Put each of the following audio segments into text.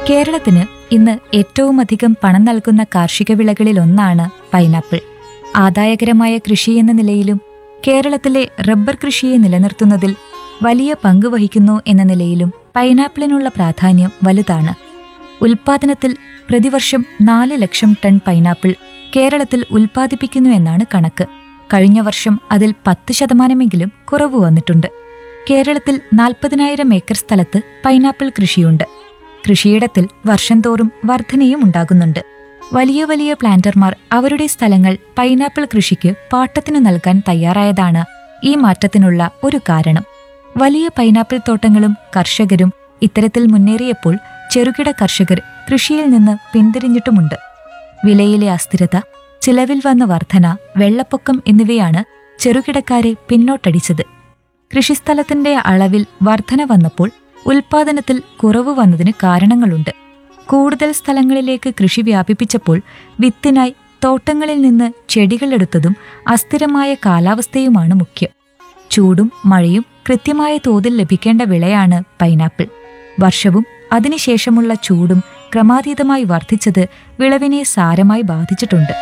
കേരളത്തിന് ഇന്ന് ഏറ്റവുമധികം പണം നൽകുന്ന കാർഷിക വിളകളിലൊന്നാണ് പൈനാപ്പിൾ ആദായകരമായ കൃഷി എന്ന നിലയിലും കേരളത്തിലെ റബ്ബർ കൃഷിയെ നിലനിർത്തുന്നതിൽ വലിയ പങ്ക് വഹിക്കുന്നു എന്ന നിലയിലും പൈനാപ്പിളിനുള്ള പ്രാധാന്യം വലുതാണ് ഉൽപാദനത്തിൽ പ്രതിവർഷം നാല് ലക്ഷം ടൺ പൈനാപ്പിൾ കേരളത്തിൽ ഉൽപ്പാദിപ്പിക്കുന്നു എന്നാണ് കണക്ക് കഴിഞ്ഞ വർഷം അതിൽ പത്ത് ശതമാനമെങ്കിലും കുറവ് വന്നിട്ടുണ്ട് കേരളത്തിൽ നാൽപ്പതിനായിരം ഏക്കർ സ്ഥലത്ത് പൈനാപ്പിൾ കൃഷിയുണ്ട് കൃഷിയിടത്തിൽ വർഷം തോറും വർധനയും ഉണ്ടാകുന്നുണ്ട് വലിയ വലിയ പ്ലാന്റർമാർ അവരുടെ സ്ഥലങ്ങൾ പൈനാപ്പിൾ കൃഷിക്ക് പാട്ടത്തിനു നൽകാൻ തയ്യാറായതാണ് ഈ മാറ്റത്തിനുള്ള ഒരു കാരണം വലിയ പൈനാപ്പിൾ തോട്ടങ്ങളും കർഷകരും ഇത്തരത്തിൽ മുന്നേറിയപ്പോൾ ചെറുകിട കർഷകർ കൃഷിയിൽ നിന്ന് പിന്തിരിഞ്ഞിട്ടുമുണ്ട് വിലയിലെ അസ്ഥിരത ചിലവിൽ വന്ന വർധന വെള്ളപ്പൊക്കം എന്നിവയാണ് ചെറുകിടക്കാരെ പിന്നോട്ടടിച്ചത് കൃഷിസ്ഥലത്തിന്റെ അളവിൽ വർധന വന്നപ്പോൾ ഉൽപാദനത്തിൽ കുറവ് വന്നതിന് കാരണങ്ങളുണ്ട് കൂടുതൽ സ്ഥലങ്ങളിലേക്ക് കൃഷി വ്യാപിപ്പിച്ചപ്പോൾ വിത്തിനായി തോട്ടങ്ങളിൽ നിന്ന് ചെടികളെടുത്തതും അസ്ഥിരമായ കാലാവസ്ഥയുമാണ് മുഖ്യം ചൂടും മഴയും കൃത്യമായ തോതിൽ ലഭിക്കേണ്ട വിളയാണ് പൈനാപ്പിൾ വർഷവും അതിനുശേഷമുള്ള ചൂടും ക്രമാതീതമായി വർദ്ധിച്ചത് വിളവിനെ സാരമായി ബാധിച്ചിട്ടുണ്ട്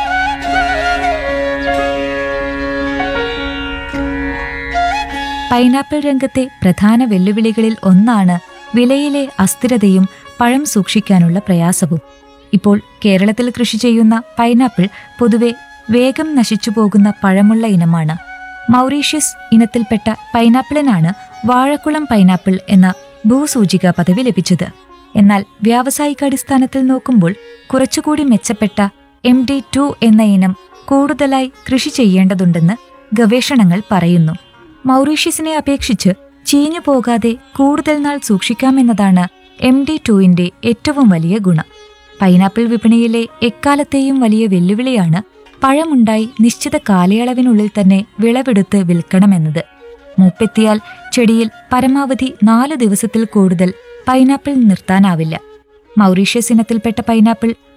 പൈനാപ്പിൾ രംഗത്തെ പ്രധാന വെല്ലുവിളികളിൽ ഒന്നാണ് വിലയിലെ അസ്ഥിരതയും പഴം സൂക്ഷിക്കാനുള്ള പ്രയാസവും ഇപ്പോൾ കേരളത്തിൽ കൃഷി ചെയ്യുന്ന പൈനാപ്പിൾ പൊതുവെ വേഗം നശിച്ചു പോകുന്ന പഴമുള്ള ഇനമാണ് മൗറീഷ്യസ് ഇനത്തിൽപ്പെട്ട പൈനാപ്പിളിനാണ് വാഴക്കുളം പൈനാപ്പിൾ എന്ന ഭൂസൂചിക പദവി ലഭിച്ചത് എന്നാൽ വ്യാവസായികാടിസ്ഥാനത്തിൽ നോക്കുമ്പോൾ കുറച്ചുകൂടി മെച്ചപ്പെട്ട എം ഡി ടു എന്ന ഇനം കൂടുതലായി കൃഷി ചെയ്യേണ്ടതുണ്ടെന്ന് ഗവേഷണങ്ങൾ പറയുന്നു മൗറീഷ്യസിനെ അപേക്ഷിച്ച് ചീഞ്ഞു പോകാതെ കൂടുതൽ നാൾ സൂക്ഷിക്കാമെന്നതാണ് എം ഡി ടുവിന്റെ ഏറ്റവും വലിയ ഗുണം പൈനാപ്പിൾ വിപണിയിലെ എക്കാലത്തെയും വലിയ വെല്ലുവിളിയാണ് പഴമുണ്ടായി നിശ്ചിത കാലയളവിനുള്ളിൽ തന്നെ വിളവെടുത്ത് വിൽക്കണമെന്നത് മൂപ്പെത്തിയാൽ ചെടിയിൽ പരമാവധി നാല് ദിവസത്തിൽ കൂടുതൽ പൈനാപ്പിൾ നിർത്താനാവില്ല മൗറീഷ്യസ് ഇനത്തിൽപ്പെട്ട പൈനാപ്പിൾ